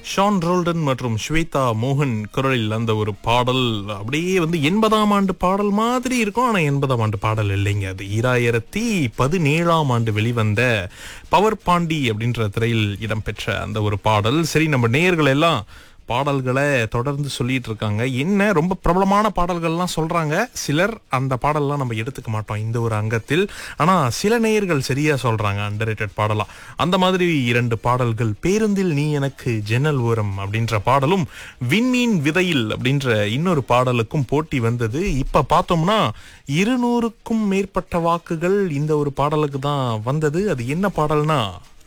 Shawn Roldan மற்றும் ஸ்வேதா மோகன் குரலில் அந்த ஒரு பாடல் அப்படியே வந்து எண்பதாம் ஆண்டு பாடல் மாதிரி இருக்கும் ஆனா எண்பதாம் ஆண்டு பாடல் இல்லைங்க அது ஈராயிரத்தி பதினேழாம் ஆண்டு வெளிவந்த பவர் பாண்டி அப்படின்ற திரையில் இடம்பெற்ற அந்த ஒரு பாடல் சரி நம்ம நேயர்கள் எல்லாம் பாடல்களை தொடர்ந்து சொல்லிட்டு இருக்காங்க என்ன ரொம்ப பிரபலமான பாடல்கள்லாம் சொல்றாங்க சிலர் அந்த பாடல்லாம் நம்ம எடுத்துக்க மாட்டோம் இந்த ஒரு அங்கத்தில் ஆனா சில நேயர்கள் சரியா சொல்றாங்க அண்டர் பாடலா அந்த மாதிரி இரண்டு பாடல்கள் பேருந்தில் நீ எனக்கு ஜன்னல் ஓரம் அப்படின்ற பாடலும் விண்மீன் விதையில் அப்படின்ற இன்னொரு பாடலுக்கும் போட்டி வந்தது இப்ப பார்த்தோம்னா இருநூறுக்கும் மேற்பட்ட வாக்குகள் இந்த ஒரு பாடலுக்கு தான் வந்தது அது என்ன பாடல்னா